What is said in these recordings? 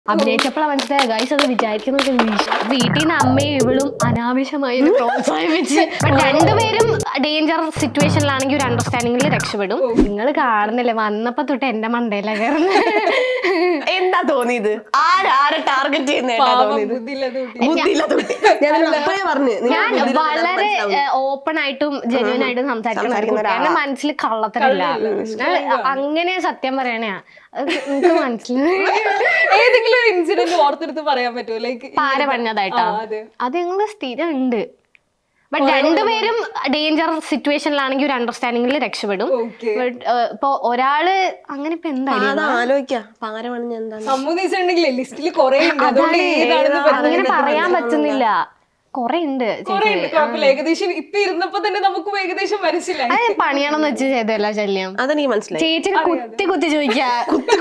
അഭിനയിച്ചപ്പോഴാണ് മനസ്സിലായത് ഗൈസ് അത് വിചാരിക്കുന്നത് വീട്ടിൽ നിന്ന് അമ്മയും ഇവളും അനാവശ്യമായി എന്നെ പ്രോത്സാഹിപ്പിച്ച് But രണ്ടുപേരും ഡേഞ്ചർ സിറ്റുവേഷനിലാണെങ്കിൽ ഒരു അണ്ടർസ്റ്റാൻഡിംഗിൽ രക്ഷപ്പെടും നിങ്ങൾ കാണുന്നില്ലേ വന്നപ്പോ തൊട്ട് എന്റെ മണ്ടയില കയറുന്നത് എന്താ തോന്നിയത് ആരാരെ ടാർഗറ്റ് ചെയ്യുന്നേട്ടാ തോന്നിയത് ബുദ്ധിയില്ലാത്ത കുട്ടി. ബുദ്ധിയില്ലാത്ത കുട്ടി ഞാൻ അപ്പോഴേ പറഞ്ഞു നിങ്ങൾ ഞാൻ ബുദ്ധിയില്ലാത്ത വളരെ മനസ്സിലാവും. ഓപ്പൺ ആയിട്ടും ജെന്യൂൻ ആയിട്ടും സംസാരിക്കുന്ന ഒരു സംസാരിക്കുന്ന കുട്ടിയാണ്. എന്റെ മനസ്സിൽ കള്ളത്തരമില്ല ഞാൻ അങ്ങനെ സത്യം പറയണയാ അത് എനിക്ക് മനസ്സിലായി ഏതെങ്കിലും ഒരു ഇൻസിഡന്റ് ഓർത്തെടുത്ത് പറയാൻ പറ്റുമോ ലൈക്ക് പാര പണിഞ്ഞതായിട്ടാ അതെ അത് ഞങ്ങള് സ്ഥിരം ഉണ്ട് ബട്ട് രണ്ടുപേരും ഡേഞ്ചർ സിറ്റുവേഷനിലാണെങ്കിൽ ഒരു അണ്ടർസ്റ്റാൻഡിംഗിൽ രക്ഷപ്പെടും ഓക്കെ But, ഏഹ്, ഇപ്പൊ ഒരാള് അങ്ങനെ ഇപ്പൊ എന്താ അത് ആലോചിക്കാം പാര പണിഞ്ഞ എന്താണ് സമ്മതിച്ചിട്ടുണ്ടെങ്കിലേ ലിസ്റ്റിൽ കുറെ ഉണ്ട് അതുകൊണ്ട് ഏതാണെന്ന് അങ്ങനെ പറയാൻ പറ്റുന്നില്ല കൊറേ ഉണ്ട് കുറെ ഉണ്ട് കുഴപ്പമില്ല ഏകദേശം ഇപ്പൊ ഇരുന്നപ്പോ തന്നെ നമുക്ക് ഏകദേശം മനസ്സിലായി അത് പണിയണമെന്ന് വെച്ച് ചെയ്തല്ല ശല്യം അതെനിക്ക് മനസ്സിലായി ചേച്ചിനെ കുത്തി കുത്തി ചോദിക്കാ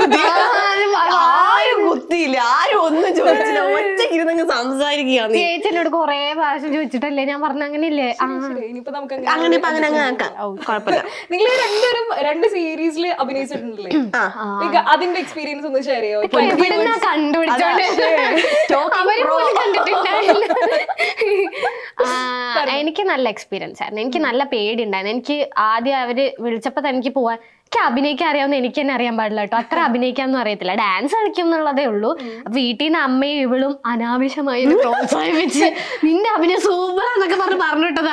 ആരും കുത്തിയില്ല ആരും ഒന്നും ചോദിച്ചില്ല ഒറ്റയ്ക്ക് ഇരുന്നങ്ങ് സംസാരിക്കുകയാണ് നീ. ചേച്ചിനോട് കൊറേ പ്രാവശ്യം ചോദിച്ചിട്ടല്ലേ ഞാൻ പറഞ്ഞ അങ്ങനെയില്ലേ ആ ശരി, ഇനിയിപ്പോ നമുക്ക് അങ്ങനെ ഇപ്പൊ അങ്ങനെ അങ്ങ് ആക്കാം കുഴപ്പമില്ല നിങ്ങൾ രണ്ടുപേരും രണ്ട് സീരീസിൽ അഭിനയിച്ചിട്ടുണ്ടല്ലേ Like, അതിന്റെ എക്സ്പീരിയൻസ് ഒന്ന് ഷെയർ ചെയ്യോ ഇപ്പൊ എവിടുന്നാ കണ്ടുപിടിച്ചോണ്ട് അവര് പോലും കണ്ടിട്ടുണ്ടായില്ല ആ, എനിക്ക് നല്ല എക്സ്പീരിയൻസ് ആയിരുന്നു എനിക്ക് നല്ല പേടി ഉണ്ടായിരുന്നു എനിക്ക് ആദ്യം അവര് വിളിച്ചപ്പോ തന്നെ എനിക്ക് പോവാൻ എനിക്ക് അഭിനയിക്കാൻ അറിയാവുന്ന എനിക്ക് തന്നെ അറിയാൻ പാടില്ല കേട്ടോ അത്ര അഭിനയിക്കാനൊന്നും അറിയത്തില്ല ഡാൻസ് കളിക്കും എന്നുള്ളതേ ഉള്ളൂ വീട്ടിൽ നിന്ന് അമ്മയും ഇവളും അനാവശ്യമായി എന്നെ പ്രോത്സാഹിപ്പിച്ച് നിന്റെ അഭിനയം സൂപ്പർ എന്നൊക്കെ പറഞ്ഞ് പറഞ്ഞിട്ടതാ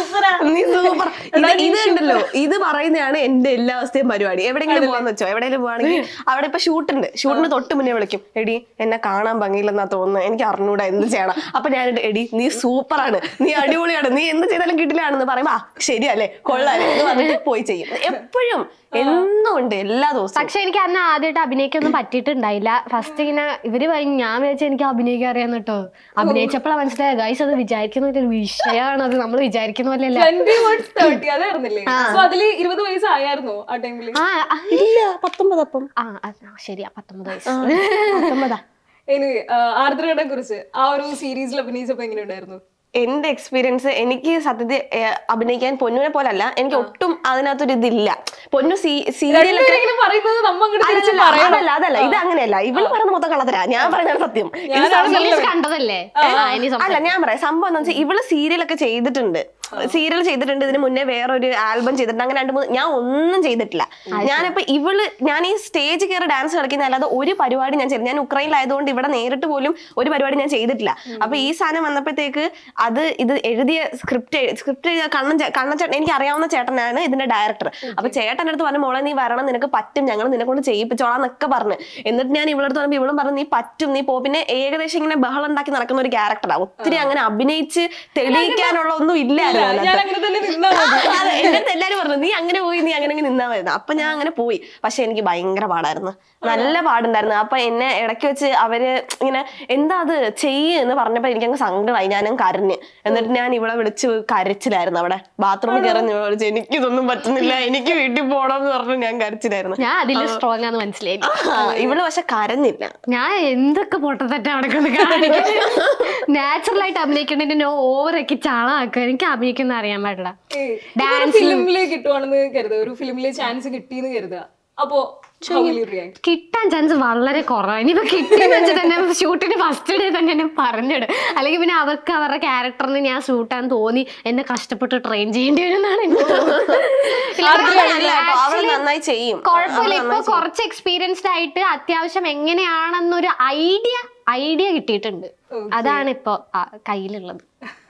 നീ സൂപ്പർ ഇത് ഇത് ഉണ്ടല്ലോ ഇത് പറയുന്നതാണ് എന്റെ എല്ലാ അവസ്ഥയും പരിപാടി എവിടെയെങ്കിലും പോവാന്ന് വെച്ചോ എവിടെയെങ്കിലും പോവാണെങ്കിൽ അവിടെ ഇപ്പൊ ഷൂട്ടുണ്ട് ഷൂട്ടിന് തൊട്ട് മുന്നേ വിളിക്കും എടി എന്നെ കാണാൻ ഭംഗിയില്ലെന്നാ തോന്നുന്നത് എനിക്ക് അറിഞ്ഞൂടാ എന്ത് ചെയ്യണം അപ്പൊ ഞാൻ എടി നീ സൂപ്പറാണ് നീ അടിപൊളിയാണ് നീ എന്ത് ചെയ്താലും കിട്ടില്ലാണെന്ന് പറയുമ്പോ ആ ശരിയല്ലേ കൊള്ളാല്ലേ എന്ന് പറഞ്ഞിട്ട് പോയി ചെയ്യും എപ്പോഴും എന്നും ഉണ്ട് എല്ലാ ദിവസവും പക്ഷെ എനിക്ക് അന്ന് ആദ്യമായിട്ട് അഭിനയിക്കൊന്നും പറ്റിയിട്ടുണ്ടായില്ല ഫസ്റ്റ് ഇങ്ങനെ ഇവര് പറയും ഞാൻ വിചാരിച്ച എനിക്ക് അഭിനയിക്കാൻ അറിയാന്ന് കേട്ടോ അഭിനയിച്ചപ്പോഴാണ് മനസ്സിലായത് ഗൈസ് അത് വിചാരിക്കുന്ന ഒരു വിഷയമാണ് അത് നമ്മൾ വിചാരിക്കുന്ന പോലെയല്ല ട്വന്റി വേർഡ്സ് തേർട്ടി അതായിരുന്നില്ലേ സോ അതില് ഇരുപത് വയസ്സായിരുന്നു ആ ടൈമില് ആ ആ, ഇല്ല പത്തൊമ്പത് അപ്പം ആ ആ, ശരിയാ പത്തൊമ്പത് വയസ്സ് പത്തൊമ്പതാ ഇനി ആർദ്രയുടെ കുറിച്ച് ആ ഒരു സീരീസിൽ അഭിനയിച്ചപ്പോ എങ്ങനെ ഉണ്ടായിരുന്നു എന്റെ എക്സ്പീരിയൻസ് എനിക്ക് സത്യത്തിൽ ഏഹ്, അഭിനയിക്കാൻ പൊന്നുവിനെ പോലല്ല എനിക്ക് ഒട്ടും അതിനകത്തൊരു ഇതില്ല പൊന്നു സീരിയലൊക്കെ രണ്ടുപേരെങ്കിലും പറയുന്നത് നമ്മ അങ്ങോട്ട് തിരിച്ച് അതല്ല പറയണം അതല്ല അതല്ല ഇത് അങ്ങനെയല്ല ഇവള് പറയുന്ന മൊത്തം കള്ളത്തരാ ഞാൻ പറയുന്നതാണ് സത്യം ഇത് സീരീസ് കണ്ടതല്ലേ ആ, ഇനി സംസാരിക്കാം. അല്ല ഞാൻ പറയാം സംഭവം എന്താ വെച്ചാൽ ഇവള് സീരിയലൊക്കെ ചെയ്തിട്ടുണ്ട് സീരിയൽ ചെയ്തിട്ടുണ്ട് ഇതിന് മുന്നേ വേറൊരു ആൽബം ചെയ്തിട്ടുണ്ട് അങ്ങനെ രണ്ട് മൂന്ന് ഞാൻ ഒന്നും ചെയ്തിട്ടില്ല ഞാനിപ്പോ ഇവള് ഞാൻ ഈ സ്റ്റേജ് കയറി ഡാൻസ് കളിക്കുന്ന അല്ലാതെ ഒരു പരിപാടി ഞാൻ ചെയ്തു ഞാൻ ഉക്രൈനിലായതുകൊണ്ട് ഇവിടെ നേരിട്ട് പോലും ഒരു പരിപാടി ഞാൻ ചെയ്തിട്ടില്ല അപ്പൊ ഈ സാധനം വന്നപ്പോഴത്തേക്ക് അത് ഇത് എഴുതിയ സ്ക്രിപ്റ്റ് സ്ക്രിപ്റ്റ് എഴുതിയ കണ്ണൻ ചേ- കണ്ണൻ എനിക്ക് അറിയാവുന്ന ചേട്ടനാണ് ഇതിന്റെ ഡയറക്ടർ അപ്പൊ ചേട്ടൻ്റെ അടുത്ത് പറഞ്ഞു മോളെ നീ വരണം നിനക്ക് പറ്റും ഞങ്ങൾ നിന്നെ കൊണ്ട് ചെയ്യിപ്പിച്ചോളാം എന്നൊക്കെ പറഞ്ഞു എന്നിട്ട് ഞാൻ ഇവളടുത്ത് പറഞ്ഞപ്പോൾ ഇവളും പറഞ്ഞു നീ പറ്റും നീ പോ പിന്നെ ഏകദേശം ഇങ്ങനെ ബഹളം ഉണ്ടാക്കി നടക്കുന്ന ഒരു ക്യാരക്ടറാണ് ഒത്തിരി അങ്ങനെ അഭിനയിച്ച് തെളിയിക്കാനുള്ള ഒന്നും ഇല്ലായിരുന്നു ഞാൻ അതിനകത്ത്. അങ്ങനെ തന്നെ നിന്നാ മതി അതെ, എന്റെ അടുത്ത് എല്ലാരും പറഞ്ഞു നീ അങ്ങനെ പോയി നീ അങ്ങനെ അങ്ങ് നിന്നാ മതി അപ്പൊ ഞാൻ അങ്ങനെ പോയി പക്ഷെ എനിക്ക് ഭയങ്കര പാടായിരുന്നു നല്ല പാടുണ്ടായിരുന്നു അപ്പൊ എന്നെ ഇടയ്ക്ക് വെച്ച് അവര് ഇങ്ങനെ എന്താ അത് ചെയ്യ് എന്ന് പറഞ്ഞപ്പോ എനിക്കങ്ങ് സങ്കടമായി ഞാനും കരഞ്ഞ് എന്നിട്ട് ഞാൻ ഇവിടെ വിളിച്ച് കരച്ചിലായിരുന്നു അവിടെ ബാത്റൂമിൽ കയറി ഞാൻ വിളിച്ചു എനിക്കിതൊന്നും പറ്റുന്നില്ല എനിക്ക് വീട്ടിൽ പോകണം എന്ന് പറഞ്ഞു ഞാൻ കരച്ചിലായിരുന്നു ഞാൻ അതിൽ സ്ട്രോങ് ആന്ന് മനസ്സിലായി ആ, ഇവള് പക്ഷെ കരഞ്ഞില്ല ഞാൻ എന്തൊക്കെ പൊട്ടത്തെറ്റ അവിടെ കൊണ്ട് നാച്ചുറൽ ആയിട്ട് അഭിനയിക്കേണ്ടതിന്റെ നോ ഓവറൊക്കെ ചാളാക്കുക എനിക്ക് അഭിനയിക്കുന്ന അറിയാൻ പാടില്ല ഫിലിമില് കിട്ടുവാണെന്ന് കരുതുക ഒരു ഫിലിമില് ചാൻസ് കിട്ടിയെന്ന് കരുതുക അപ്പോ how will you react? കിട്ടാൻ ചാൻസ് വളരെ കുറവാണ് ഇനിയിപ്പോ കിട്ടിയെന്ന് വെച്ച് തന്നെ ഷൂട്ടിന് ഫസ്റ്റ് ഡേ തന്നെ എന്നെ പറഞ്ഞിട് അല്ലെങ്കിൽ പിന്നെ അവർക്ക് അവരുടെ ക്യാരക്ടറിന് ഞാൻ ഷൂട്ടാൻ തോന്നി എന്നെ കഷ്ടപ്പെട്ട് ട്രെയിൻ ചെയ്യേണ്ടി വരും എന്നാണ് എനിക്ക് തോന്നുന്നത് അല്ല, അപ്പൊ അവള് നന്നായി ചെയ്യും കുഴപ്പമില്ല ഇപ്പൊ കുറച്ച് എക്സ്പീരിയൻസ്ഡ് ആയിട്ട് അത്യാവശ്യം എങ്ങനെയാണെന്നൊരു ഐഡിയ ഐഡിയ കിട്ടിയിട്ടുണ്ട് അതാണ് ഇപ്പൊ ആ, കയ്യിലുള്ളത്